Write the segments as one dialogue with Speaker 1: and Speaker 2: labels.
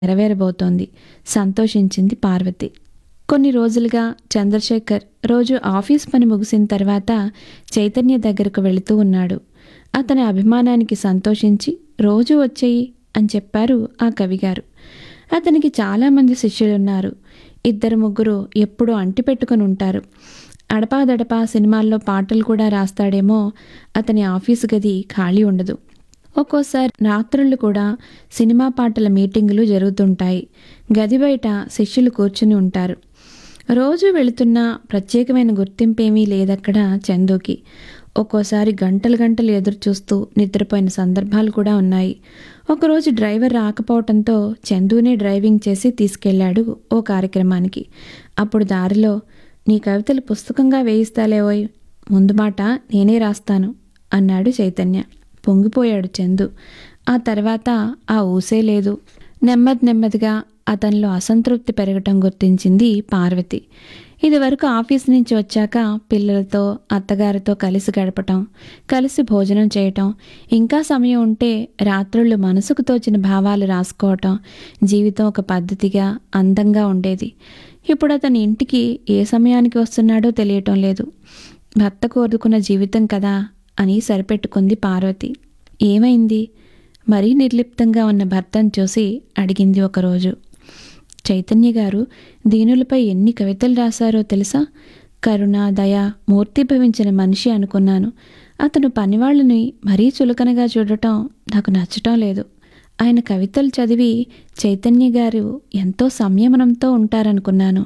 Speaker 1: నెరవేరబోతోంది సంతోషించింది పార్వతి కొన్ని రోజులుగా చంద్రశేఖర్ రోజు ఆఫీస్ పని ముగిసిన తర్వాత చైతన్య దగ్గరకు వెళుతూ ఉన్నాడు అతని అభిమానానికి సంతోషించి రోజు వచ్చేయి అని చెప్పారు ఆ కవిగారు అతనికి చాలామంది శిష్యులున్నారు ఇద్దరు ముగ్గురు ఎప్పుడూ అంటి పెట్టుకుని ఉంటారు అడపాదడపా సినిమాల్లో పాటలు కూడా రాస్తాడేమో అతని ఆఫీసు గది ఖాళీ ఉండదు ఒక్కోసారి రాత్రుళ్ళు కూడా సినిమా పాటల మీటింగులు జరుగుతుంటాయి గది బయట శిష్యులు కూర్చుని ఉంటారు రోజు వెళుతున్న ప్రత్యేకమైన గుర్తింపేమీ లేదక్కడ చందుకి ఒక్కోసారి గంటలు గంటలు ఎదురు చూస్తూ నిద్రపోయిన సందర్భాలు కూడా ఉన్నాయి ఒకరోజు డ్రైవర్ రాకపోవడంతో చందునే డ్రైవింగ్ చేసి తీసుకెళ్లాడు ఓ కార్యక్రమానికి అప్పుడు దారిలో నీ కవితలు పుస్తకంగా వేయిస్తాలేవోయ్ ముందు మాట నేనే రాస్తాను అన్నాడు చైతన్య పొంగిపోయాడు చందు ఆ తర్వాత ఆ ఊసే లేదు నెమ్మది నెమ్మదిగా అతనిలో అసంతృప్తి పెరగటం గుర్తించింది పార్వతి ఇదివరకు ఆఫీస్ నుంచి వచ్చాక పిల్లలతో అత్తగారితో కలిసి గడపటం కలిసి భోజనం చేయటం ఇంకా సమయం ఉంటే రాత్రుళ్ళు మనసుకు తోచిన భావాలు రాసుకోవటం జీవితం ఒక పద్ధతిగా అందంగా ఉండేది ఇప్పుడు అతని ఇంటికి ఏ సమయానికి వస్తున్నాడో తెలియటం లేదు భర్త కోరుకున్న జీవితం కదా అని సరిపెట్టుకుంది పార్వతి ఏమైంది మరీ నిర్లిప్తంగా ఉన్న భర్తను చూసి అడిగింది ఒకరోజు చైతన్య గారు దీనులపై ఎన్ని కవితలు రాశారో తెలుసా కరుణ దయ మూర్తిభవించిన మనిషి అనుకున్నాను అతను పనివాళ్ళని మరీ చులకనగా చూడటం నాకు నచ్చటం లేదు ఆయన కవితలు చదివి చైతన్య గారు ఎంతో సంయమనంతో ఉంటారనుకున్నాను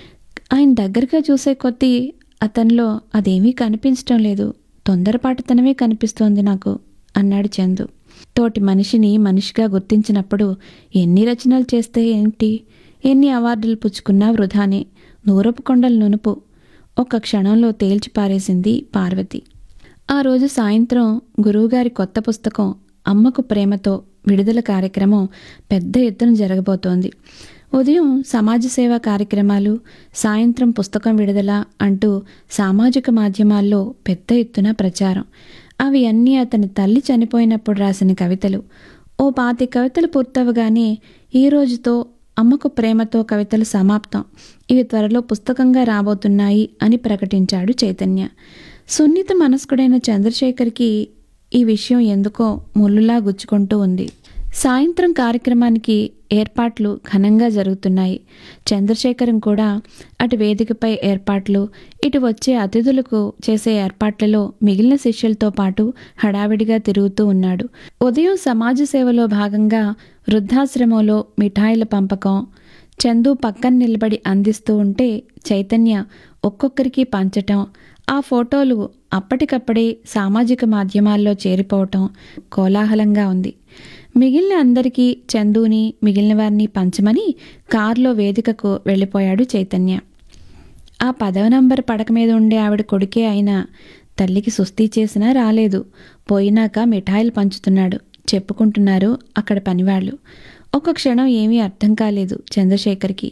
Speaker 1: ఆయన దగ్గరగా చూసే కొద్దీ అతనిలో అదేమీ కనిపించటం లేదు తొందరపాటుతనమే కనిపిస్తోంది నాకు అన్నాడు చందు తోటి మనిషిని మనిషిగా గుర్తించినప్పుడు ఎన్ని రచనలు చేస్తే ఏంటి ఎన్ని అవార్డులు పుచ్చుకున్నా వృధానే నూరపు కొండల నునుపు ఒక్క క్షణంలో తేల్చి పారేసింది పార్వతి ఆ రోజు సాయంత్రం గురువుగారి కొత్త పుస్తకం అమ్మకు ప్రేమతో విడుదల కార్యక్రమం పెద్ద ఎత్తున జరగబోతోంది ఉదయం సమాజ సేవా కార్యక్రమాలు సాయంత్రం పుస్తకం విడుదల అంటూ సామాజిక మాధ్యమాల్లో పెద్ద ఎత్తున ప్రచారం అవి అన్నీ అతని తల్లి చనిపోయినప్పుడు రాసిన కవితలు ఓ పాతి కవితలు పూర్తవగానే ఈ రోజుతో అమ్మకు ప్రేమతో కవితలు సమాప్తం ఇవి త్వరలో పుస్తకంగా రాబోతున్నాయి అని ప్రకటించాడు చైతన్య సున్నిత మనస్కుడైన చంద్రశేఖర్కి ఈ విషయం ఎందుకో ముళ్ళులా గుచ్చుకుంటూ ఉంది సాయంత్రం కార్యక్రమానికి ఏర్పాట్లు ఘనంగా జరుగుతున్నాయి చంద్రశేఖరం కూడా అటు వేదికపై ఏర్పాట్లు ఇటు వచ్చే అతిథులకు చేసే ఏర్పాట్లలో మిగిలిన శిష్యులతో పాటు హడావిడిగా తిరుగుతూ ఉన్నాడు ఉదయం సమాజ సేవలో భాగంగా వృద్ధాశ్రమంలో మిఠాయిల పంపకం చందు పక్కన నిలబడి అందిస్తూ ఉంటే చైతన్య ఒక్కొక్కరికి పంచటం ఆ ఫోటోలు అప్పటికప్పుడే సామాజిక మాధ్యమాల్లో చేరిపోవటం కోలాహలంగా ఉంది మిగిలిన అందరికీ చందుని మిగిలిన వారిని పంచమని కారులో వేదికకు వెళ్ళిపోయాడు చైతన్య ఆ పదవ నంబర్ పడక మీద ఉండే ఆవిడ కొడుకే అయినా తల్లికి సుస్థి చేసినా రాలేదు పోయినాక మిఠాయిలు పంచుతున్నాడు చెప్పుకుంటున్నారు అక్కడ పనివాళ్ళు ఒక క్షణం ఏమీ అర్థం కాలేదు చంద్రశేఖర్కి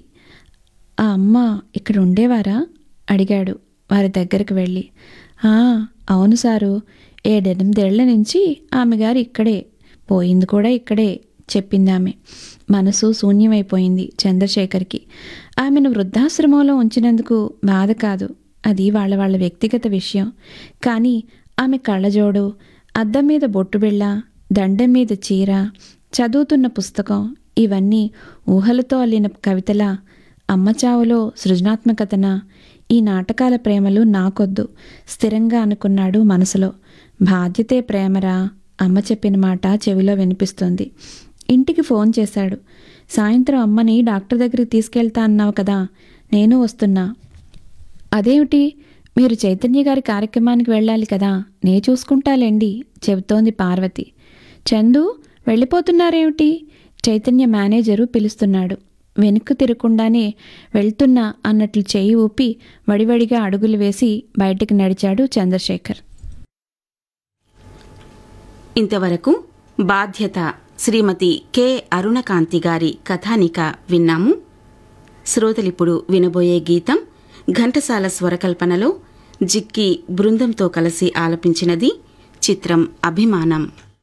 Speaker 1: ఆ అమ్మ ఇక్కడ ఉండేవారా అడిగాడు వారి దగ్గరకు వెళ్ళి "ఆ, అవును సారు ఏడెనిమిదేళ్ల నుంచి ఆమె గారు ఇక్కడే పోయింది కూడా ఇక్కడే చెప్పింది ఆమె మనసు శూన్యమైపోయింది చంద్రశేఖర్కి ఆమెను వృద్ధాశ్రమంలో ఉంచినందుకు బాధ కాదు అది వాళ్ళ వాళ్ళ వ్యక్తిగత విషయం కానీ ఆమె కళ్ళజోడు అద్దం మీద బొట్టు బిళ్ళ దండం మీద చీర చదువుతున్న పుస్తకం ఇవన్నీ ఊహలతో అల్లిన కవితల అమ్మ చావులో సృజనాత్మకతన ఈ నాటకాల ప్రేమలు నాకొద్దు స్థిరంగా అనుకున్నాడు మనసులో బాధ్యతే ప్రేమరా అమ్మ చెప్పిన మాట చెవిలో వినిపిస్తుంది ఇంటికి ఫోన్ చేశాడు సాయంత్రం అమ్మని డాక్టర్ దగ్గరికి తీసుకెళ్తా అన్నావు కదా నేను వస్తున్నా అదేమిటి మీరు చైతన్య గారి కార్యక్రమానికి వెళ్ళాలి కదా నే చూసుకుంటాలేండి చెబుతోంది పార్వతి చందు వెళ్ళిపోతున్నారేమిటి చైతన్య మేనేజరు పిలుస్తున్నాడు వెనుక్కు తిరగకుండానే వెళ్తున్నా అన్నట్లు చేయి ఊపి వడివడిగా అడుగులు వేసి బయటికి నడిచాడు చంద్రశేఖర్
Speaker 2: ఇంతవరకు బాధ్యత శ్రీమతి కె అరుణకాంతి గారి కథానిక విన్నాము శ్రోతలిప్పుడు వినబోయే గీతం ఘంటసాల స్వరకల్పనలో జిక్కి బృందంతో కలిసి ఆలపించినది చిత్రం అభిమానం